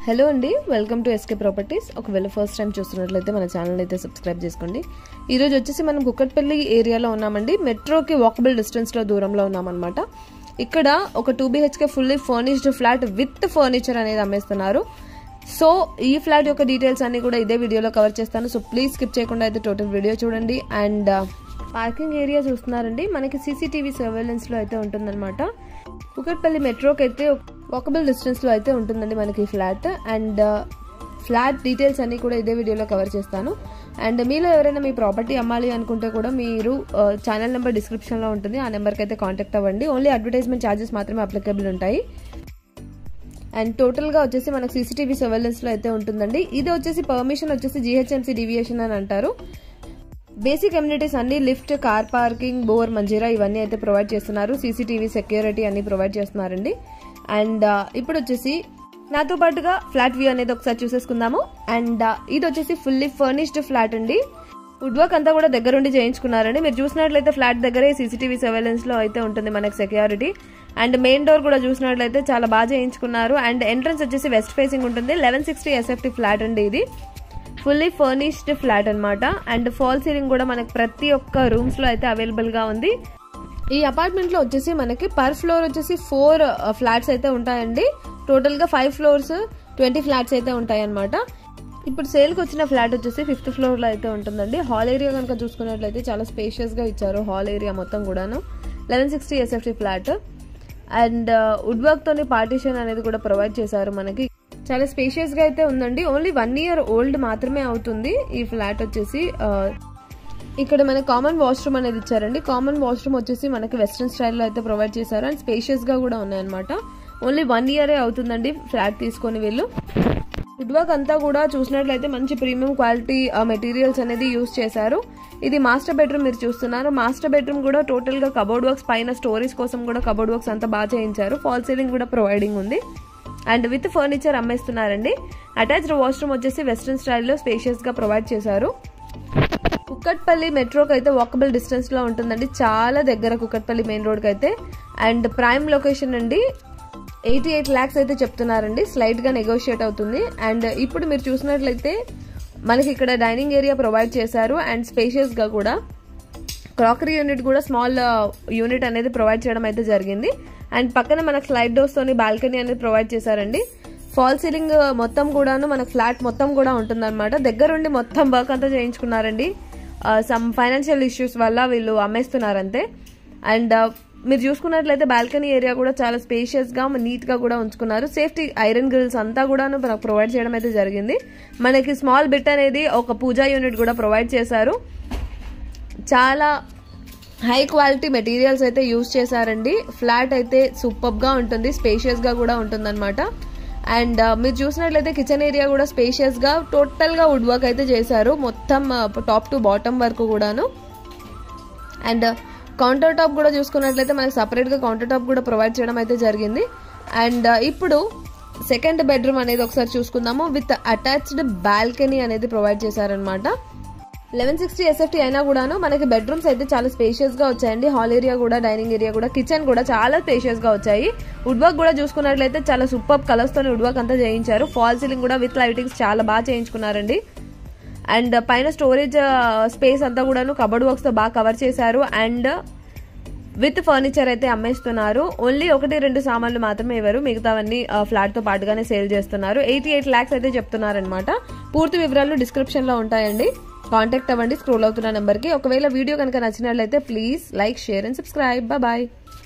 hello అండి welcome to S K properties ఒకవేళ first time చూస్తున్నట్లయితే మన ఛానల్ అయితే సబ్స్క్రైబ్ చేసుకోండి ఈరోజు వచ్చేసి మనం కుక్కట్పల్లి ఏరియాలో ఉన్నామండి మెట్రోకి వాకబుల్ డిస్టెన్స్లో దూరంలో ఉన్నామన్నమాట ఇక్కడ ఒక two B H K fully furnished flat with furniture అనేది అమ్మేస్తున్నారు సో ఈ ఫ్లాట్ యొక్క డీటెయిల్స్ అన్ని కూడా ఇదే వీడియోలో కవర్ చేస్తాను సో ప్లీజ్ స్కిప్ చేయకుండా అయితే టోటల్ వీడియో చూడండి అండ్ పార్కింగ్ ఏరియా చూస్తున్నారండి మనకి సీసీటీవీ సర్వేలెన్స్ లో అయితే ఉంటుందన్నమాట కుకట్పల్లి మెట్రోకి అయితే వాకబుల్ డిస్టెన్స్ లో అయితే ఉంటుందండి మనకి ఈ ఫ్లాట్ అండ్ ఫ్లాట్ డీటెయిల్స్ అన్ని కూడా ఇదే వీడియోలో కవర్ చేస్తాను అండ్ మీలో ఎవరైనా మీ ప్రాపర్టీ అమ్మాలి అనుకుంటే కూడా మీరు ఛానల్ నెంబర్ డిస్క్రిప్షన్ లో ఉంటుంది ఆ నెంబర్కి అయితే కాంటాక్ట్ అవ్వండి ఓన్లీ అడ్వర్టైజ్మెంట్ ఛార్జెస్ మాత్రమే అప్లికబుల్ ఉంటాయి అండ్ టోటల్ గా వచ్చేసి మనకు సీసీటీవీ సర్వేలెన్స్ లో అయితే ఉంటుందండి ఇది వచ్చేసి పర్మిషన్ వచ్చేసి జిహెచ్ఎంసీ డివియేషన్ అని అంటారు బేసిక్ కమ్యూనిటీస్ అన్ని lift car parking bore Manjeera ఇవన్నీ అయితే ప్రొవైడ్ చేస్తున్నారు సీసీటీవీ సెక్యూరిటీ అన్ని ప్రొవైడ్ చేస్తున్నారండి అండ్ ఇప్పుడు వచ్చేసి నాతో పాటుగా ఫ్లాట్ వ్యూ అనేది ఒకసారి చూసేసుకుందాము అండ్ ఇది వచ్చేసి ఫుల్లీ ఫర్నిష్డ్ ఫ్లాట్ అండి వుడ్ వర్క్ అంతా కూడా దగ్గరుండి చేయించుకున్నారండి మీరు చూసినట్లయితే ఫ్లాట్ దగ్గరే సీసీటీవీ సర్వేలెన్స్ లో అయితే ఉంటుంది మనకి సెక్యూరిటీ అండ్ మెయిన్ డోర్ కూడా చూసినట్లయితే చాలా బాగా చేయించుకున్నారు అండ్ ఎంట్రన్స్ వచ్చేసి వెస్ట్ ఫేసింగ్ ఉంటుంది లెవెన్ సిక్స్టీ ఎస్ఎఫ్టీ ఫ్లాట్ అండి ఇది ఫుల్లీ ఫర్నిష్డ్ ఫ్లాట్ అనమాట అండ్ ఫాల్ సీలింగ్ కూడా మనకి ప్రతి ఒక్క రూమ్స్ లో అయితే అవైలబుల్ గా ఉంది ఈ అపార్ట్మెంట్ లో వచ్చేసి మనకి పర్ ఫ్లోర్ వచ్చేసి ఫోర్ ఫ్లాట్స్ అయితే ఉంటాయండి టోటల్ గా ఫైవ్ ఫ్లోర్స్ ట్వంటీ ఫ్లాట్స్ అయితే ఉంటాయి అనమాట ఇప్పుడు సేల్కి వచ్చిన ఫ్లాట్ వచ్చేసి ఫిఫ్త్ ఫ్లోర్ లో అయితే ఉంటుందండి హాల్ ఏరియా కనుక చూసుకున్నట్లయితే చాలా స్పేషియస్ గా ఇచ్చారు హాల్ ఏరియా మొత్తం కూడాను eleven sixty S F T flat and wood work తోని పార్టీషన్ అనేది కూడా ప్రొవైడ్ చేశారు మనకి చాలా స్పేషియస్ గా అయితే ఉందండి ఓన్లీ వన్ ఇయర్ ఓల్డ్ మాత్రమే అవుతుంది ఈ ఫ్లాట్ వచ్చేసి ఇక్కడ మనకి కామన్ వాష్రూమ్ అనేది ఇచ్చారండి కామన్ వాష్రూమ్ వచ్చేసి మనకి వెస్ట్రన్ స్టైల్లో అయితే ప్రొవైడ్ చేశారు అండ్ స్పేషియస్ గా కూడా ఉన్నాయన్నమాట ఓన్లీ వన్ ఇయరే అవుతుందండి ఫ్లాట్ తీసుకొని వీళ్ళు వుడ్ వర్క్ అంతా కూడా చూసినట్లయితే మంచి ప్రీమియం క్వాలిటీ మెటీరియల్స్ అనేది యూస్ చేశారు ఇది మాస్టర్ బెడ్రూమ్ మీరు చూస్తున్నారు మాస్టర్ బెడ్రూమ్ కూడా టోటల్ గా కబోర్డ్ వర్క్స్ పైన స్టోరీస్ కోసం కూడా కబోర్డ్ వర్క్స్ అంతా బాగా చేయించారు ఫాల్ సీలింగ్ కూడా ప్రొవైడింగ్ ఉంది అండ్ విత్ ఫర్నిచర్ అమ్మేస్తున్నారండి అటాచ్డ్ వాష్రూమ్ వచ్చేసి వెస్ట్రన్ స్టైల్లో స్పేషియస్ గా ప్రొవైడ్ చేశారు కుక్కట్పల్లి మెట్రోకి అయితే వాకబుల్ డిస్టెన్స్ లో ఉంటుందండి చాలా దగ్గర కుక్కట్పల్లి మెయిన్ రోడ్ కి అయితే అండ్ ప్రైమ్ లొకేషన్ అండి ఎయిటీ ఎయిట్ ల్యాక్స్ అయితే చెప్తున్నారండి స్లైట్ గా నెగోషియేట్ అవుతుంది అండ్ ఇప్పుడు మీరు చూసినట్లయితే మనకి ఇక్కడ డైనింగ్ ఏరియా ప్రొవైడ్ చేశారు అండ్ స్పేషియస్ గా కూడా క్రాకరీ యూనిట్ కూడా స్మాల్ యూనిట్ అనేది ప్రొవైడ్ చేయడం అయితే జరిగింది అండ్ పక్కన మనకు స్లైడ్ డోర్స్ తోని బాల్కనీ అనేది ప్రొవైడ్ చేశారండి ఫాల్ సీలింగ్ మొత్తం కూడాను మనకు ఫ్లాట్ మొత్తం కూడా ఉంటుందన్నమాట దగ్గరుండి మొత్తం వర్క్ అంతా చేయించుకున్నారండి సమ్ ఫైనాన్షియల్ ఇష్యూస్ వల్ల వీళ్ళు అమ్మేస్తున్నారంతే అండ్ మీరు చూసుకున్నట్లయితే బాల్కనీ ఏరియా కూడా చాలా స్పేషియస్ గా నీట్ గా కూడా ఉంచుకున్నారు సేఫ్టీ ఐరన్ గ్రిల్స్ అంతా కూడా మనకు ప్రొవైడ్ చేయడం అయితే జరిగింది మనకి స్మాల్ బిట్ అనేది ఒక పూజా యూనిట్ కూడా ప్రొవైడ్ చేశారు చాలా హై క్వాలిటీ మెటీరియల్స్ అయితే యూజ్ చేశారండి ఫ్లాట్ అయితే సూపర్ గా ఉంటుంది స్పేషియస్ గా కూడా ఉంటుంది అనమాట అండ్ మీరు చూసినట్లయితే కిచెన్ ఏరియా కూడా స్పేషియస్ గా టోటల్ గా వుడ్ వర్క్ అయితే చేశారు మొత్తం టాప్ టు బాటమ్ వరకు కూడాను అండ్ కౌంటర్ టాప్ కూడా చూసుకున్నట్లయితే మనకి సపరేట్ గా కౌంటర్ టాప్ కూడా ప్రొవైడ్ చేయడం అయితే జరిగింది అండ్ ఇప్పుడు సెకండ్ బెడ్రూమ్ అనేది ఒకసారి చూసుకుందాము విత్ అటాచ్డ్ బాల్కనీ అనేది ప్రొవైడ్ చేశారనమాట లెవెన్ సిక్స్టీ ఎస్ఎఫ్టీ అయినా కూడాను మనకి బెడ్రూమ్స్ అయితే చాలా స్పేషియస్ గా వచ్చాయండి హాల్ ఏరియా కూడా డైనింగ్ ఏరియా కూడా కిచెన్ కూడా చాలా స్పేషియస్ గా వచ్చాయి వుడ్ వర్క్ కూడా చూసుకున్నట్లయితే చాలా సూపర్ కలర్స్ తోని వుడ్ వర్క్ అంతా చేయించారు ఫాల్ సీలింగ్ కూడా విత్ లైటింగ్స్ చాలా బాగా చేయించుకున్నారండి అండ్ పైన స్టోరేజ్ స్పేస్ అంతా కూడాను కబర్డ్ వర్క్స్ తో బాగా కవర్ చేశారు అండ్ విత్ ఫర్నిచర్ అయితే అమ్మేస్తున్నారు ఓన్లీ ఒకటి రెండు సామాన్లు మాత్రమే ఇవ్వరు మిగతావన్నీ ఫ్లాట్ తో పాటుగానే సేల్ చేస్తున్నారు ఎయిటీ ఎయిట్ ల్యాక్స్ అయితే చెప్తున్నారనమాట పూర్తి వివరాలు డిస్క్రిప్షన్ లో ఉంటాయండి కాంటాక్ట్ అవ్వండి స్క్రోల్ అవుతున్న నెంబర్కి ఒకవేళ వీడియో కనుక నచ్చినట్లయితే please like share and subscribe bye